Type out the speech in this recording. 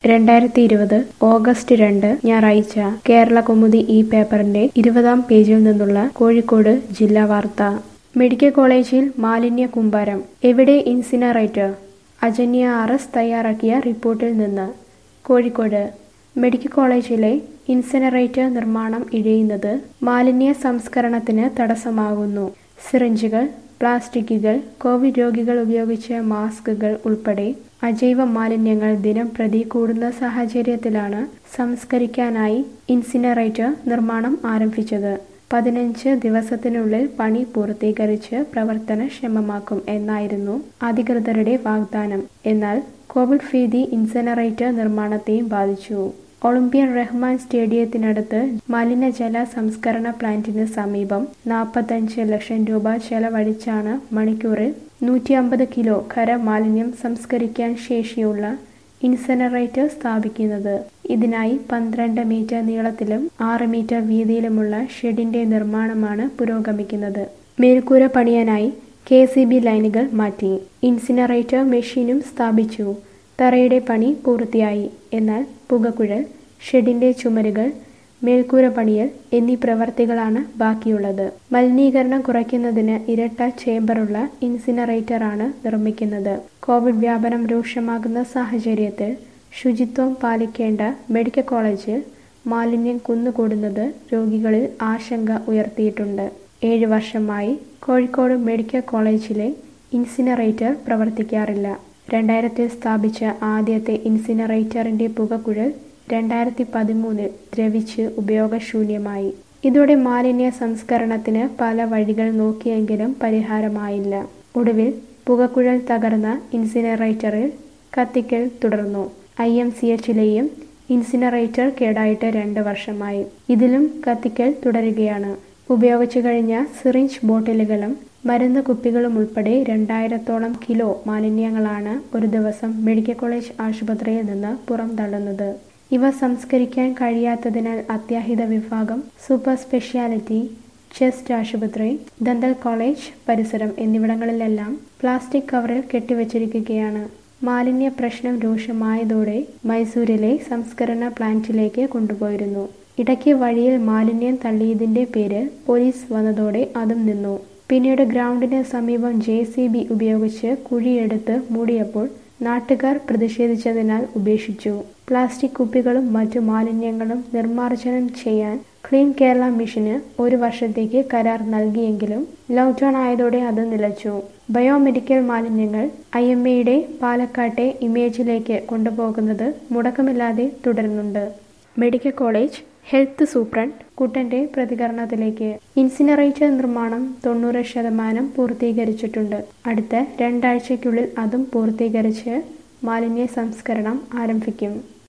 രണ്ടായിരത്തി ഇരുപത് ഓഗസ്റ്റ് രണ്ട് ഞായറാഴ്ച കേരള കൗമുദി ഈ പേപ്പറിന്റെ ഇരുപതാം പേജിൽ നിന്നുള്ള കോഴിക്കോട് ജില്ലാ വാർത്ത മെഡിക്കൽ കോളേജിൽ മാലിന്യ കൂമ്പാരം എവിടെ ഇൻസിനറേറ്റർ അജന്യ ആർ എസ് തയ്യാറാക്കിയ റിപ്പോർട്ടിൽ നിന്ന് കോഴിക്കോട് മെഡിക്കൽ കോളേജിലെ ഇൻസിനറേറ്റർ നിർമ്മാണം ഇഴയുന്നത് മാലിന്യ സംസ്കരണത്തിന് തടസ്സമാകുന്നു സിറിഞ്ചുകൾ പ്ലാസ്റ്റിക്കുകൾ കോവിഡ് രോഗികൾ ഉപയോഗിച്ച മാസ്കുകൾ ഉൾപ്പെടെ അജൈവ മാലിന്യങ്ങൾ ദിനം പ്രതി കൂടുന്ന സാഹചര്യത്തിലാണ് സംസ്കരിക്കാനായി ഇൻസിനറേറ്റർ നിർമ്മാണം ആരംഭിച്ചത് പതിനഞ്ച് ദിവസത്തിനുള്ളിൽ പണി പൂർത്തീകരിച്ച് പ്രവർത്തനക്ഷമമാക്കും എന്നായിരുന്നു അധികൃതരുടെ വാഗ്ദാനം എന്നാൽ കോവിഡ് ഭീതി ഇൻസിനറേറ്റർ നിർമ്മാണത്തെയും ബാധിച്ചു ഒളിമ്പ്യൻ റഹ്മാൻ സ്റ്റേഡിയത്തിനടുത്ത് മലിനജല സംസ്കരണ പ്ലാന്റിന് സമീപം നാൽപ്പത്തഞ്ച് ലക്ഷം രൂപ ചെലവഴിച്ചാണ് മണിക്കൂറിൽ നൂറ്റി അമ്പത് കിലോ ഖരമാലിന്യം സംസ്കരിക്കാൻ ശേഷിയുള്ള ഇൻസനറേറ്റർ സ്ഥാപിക്കുന്നത് ഇതിനായി പന്ത്രണ്ട് മീറ്റർ നീളത്തിലും ആറ് മീറ്റർ വീതിയിലുമുള്ള ഷെഡിന്റെ നിർമ്മാണമാണ് പുരോഗമിക്കുന്നത് മേൽക്കൂര പണിയാനായി കെ സി ബി ലൈനുകൾ മാറ്റി ഇൻസിനറേറ്റർ മെഷീനും സ്ഥാപിച്ചു തറയുടെ പണി പൂർത്തിയായി എന്നാൽ പുകക്കുഴൽ ഷെഡിന്റെ ചുമരുകൾ മേൽക്കൂര പണിയൽ എന്നീ പ്രവർത്തികളാണ് ബാക്കിയുള്ളത് മലിനീകരണം കുറയ്ക്കുന്നതിന് ഇരട്ട ചേംബറുള്ള ഇൻസിനറേറ്ററാണ് നിർമ്മിക്കുന്നത് കോവിഡ് വ്യാപനം രൂക്ഷമാകുന്ന സാഹചര്യത്തിൽ ശുചിത്വം പാലിക്കേണ്ട മെഡിക്കൽ കോളേജിൽ മാലിന്യം കുന്നുകൂടുന്നത് രോഗികളിൽ ആശങ്ക ഉയർത്തിയിട്ടുണ്ട് ഏഴ് വർഷമായി കോഴിക്കോട് മെഡിക്കൽ കോളേജിലെ ഇൻസിനറേറ്റർ പ്രവർത്തിക്കാറില്ല രണ്ടായിരത്തിൽ സ്ഥാപിച്ച ആദ്യത്തെ ഇൻസിനറേറ്ററിന്റെ പുകക്കുഴൽ രണ്ടായിരത്തി പതിമൂന്നിൽ ദ്രവിച്ച് ഉപയോഗശൂന്യമായി ഇതോടെ മാലിന്യ സംസ്കരണത്തിന് പല വഴികൾ നോക്കിയെങ്കിലും പരിഹാരമായില്ല ഒടുവിൽ പുകക്കുഴൽ തകർന്ന ഇൻസിനറേറ്ററിൽ കത്തിക്കൽ തുടർന്നു ഐ എം സി എച്ചിലെയും ഇൻസിനറേറ്റർ കേടായിട്ട് രണ്ട് വർഷമായി ഇതിലും കത്തിക്കൽ തുടരുകയാണ് ഉപയോഗിച്ചു കഴിഞ്ഞ സിറിഞ്ച് ബോട്ടിലുകളും മരുന്ന് കുപ്പികളും ഉൾപ്പെടെ രണ്ടായിരത്തോളം കിലോ മാലിന്യങ്ങളാണ് ഒരു ദിവസം മെഡിക്കൽ കോളേജ് ആശുപത്രിയിൽ നിന്ന് പുറംതള്ളുന്നത് ഇവ സംസ്കരിക്കാൻ കഴിയാത്തതിനാൽ അത്യാഹിത വിഭാഗം സൂപ്പർ സ്പെഷ്യാലിറ്റി ചെസ്റ്റ് ആശുപത്രി ദന്തൽ കോളേജ് പരിസരം എന്നിവിടങ്ങളിലെല്ലാം പ്ലാസ്റ്റിക് കവറിൽ കെട്ടിവച്ചിരിക്കുകയാണ് മാലിന്യ പ്രശ്നം രൂക്ഷമായതോടെ മൈസൂരിലെ സംസ്കരണ പ്ലാന്റിലേക്ക് കൊണ്ടുപോയിരുന്നു ഇടയ്ക്ക് വഴിയിൽ മാലിന്യം തള്ളിയതിന്റെ പേര് പോലീസ് വന്നതോടെ അതും നിന്നു പിന്നീട് ഗ്രൗണ്ടിന് സമീപം ജെ സി ബി ഉപയോഗിച്ച് കുഴിയെടുത്ത് മൂടിയപ്പോൾ നാട്ടുകാർ പ്രതിഷേധിച്ചതിനാൽ ഉപേക്ഷിച്ചു പ്ലാസ്റ്റിക് കുപ്പികളും മറ്റു മാലിന്യങ്ങളും നിർമ്മാർജ്ജനം ചെയ്യാൻ ക്ലീൻ കേരള മിഷന് ഒരു വർഷത്തേക്ക് കരാർ നൽകിയെങ്കിലും ലോക്ക്ഡൌൺ ആയതോടെ അത് നിലച്ചു ബയോമെഡിക്കൽ മാലിന്യങ്ങൾ ഐ എം എയുടെ പാലക്കാട്ടെ ഇമേജിലേക്ക് കൊണ്ടുപോകുന്നത് മുടക്കമില്ലാതെ തുടരുന്നുണ്ട് മെഡിക്കൽ കോളേജ് ഹെൽത്ത് സൂപ്രണ്ട് കുട്ടന്റെ പ്രതികരണത്തിലേക്ക് ഇൻസിനറേറ്റർ നിർമ്മാണം തൊണ്ണൂറ് ശതമാനം പൂർത്തീകരിച്ചിട്ടുണ്ട് അടുത്ത രണ്ടാഴ്ചയ്ക്കുള്ളിൽ അതും പൂർത്തീകരിച്ച് മാലിന്യ സംസ്കരണം ആരംഭിക്കും